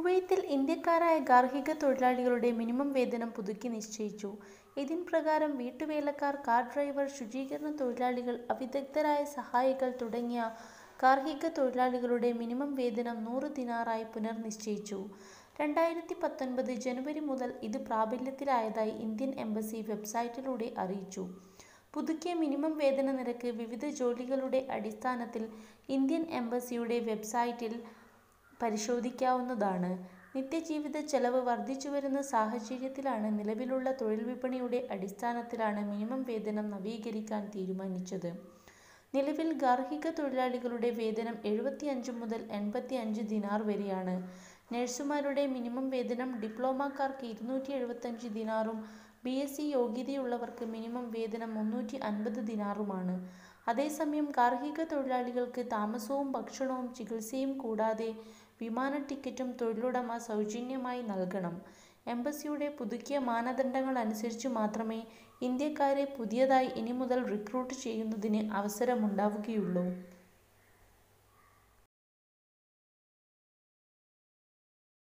കുവൈത്തിൽ ഇന്ത്യക്കാരായ ഗാർഹിക തൊഴിലാളികളുടെ മിനിമം വേതനം പുതുക്കി നിശ്ചയിച്ചു. ഇതിൻ പ്രകാരം വീട്ടുവേലക്കാർ, കാർ ഡ്രൈവർ, ശുചീകരണ തൊഴിലാളികൾ, അവിദഗ്ധരായ സഹായികൾ തുടങ്ങിയ ഗാർഹിക തൊഴിലാളികളുടെ മിനിമം വേതനം നൂറ് ദിനാറായി പുനർനിശ്ചയിച്ചു. രണ്ടായിരത്തി പത്തൊൻപത് ജനുവരി മുതൽ ഇത് പ്രാബല്യത്തിലായതായി ഇന്ത്യൻ എംബസി വെബ്സൈറ്റിലൂടെ അറിയിച്ചു. പുതുക്കിയ മിനിമം വേതന നിരക്ക് വിവിധ ജോലികളുടെ അടിസ്ഥാനത്തിൽ ഇന്ത്യൻ എംബസിയുടെ വെബ്സൈറ്റിൽ പരിശോധിക്കാവുന്നതാണ്. നിത്യജീവിത ചെലവ് വർധിച്ചുവരുന്ന സാഹചര്യത്തിലാണ് നിലവിലുള്ള തൊഴിൽ വിപണിയുടെ അടിസ്ഥാനത്തിലാണ് മിനിമം വേതനം നവീകരിക്കാൻ തീരുമാനിച്ചത്. നിലവിൽ ഗാർഹിക തൊഴിലാളികളുടെ വേതനം എഴുപത്തിയഞ്ച് മുതൽ എൺപത്തിയഞ്ച് ദിനാർ വരെയാണ്. നഴ്സുമാരുടെ മിനിമം വേതനം ഡിപ്ലോമക്കാർക്ക് ഇരുന്നൂറ്റി എഴുപത്തഞ്ച് ദിനാറും ബിഎസ്സി യോഗ്യതയുള്ളവർക്ക് മിനിമം വേതനം മുന്നൂറ്റി അൻപത് ദിനാറുമാണ്. അതേസമയം ഗാർഹിക തൊഴിലാളികൾക്ക് താമസവും ഭക്ഷണവും ചികിത്സയും കൂടാതെ വിമാന ടിക്കറ്റും തൊഴിലുടമ സൗജന്യമായി നൽകണം. എംബസിയുടെ പുതുക്കിയ മാനദണ്ഡങ്ങളനുസരിച്ചു മാത്രമേ ഇന്ത്യക്കാരെ പുതിയതായി ഇനി മുതൽ റിക്രൂട്ട് ചെയ്യുന്നതിന് അവസരമുണ്ടാവുകയുള്ളൂ.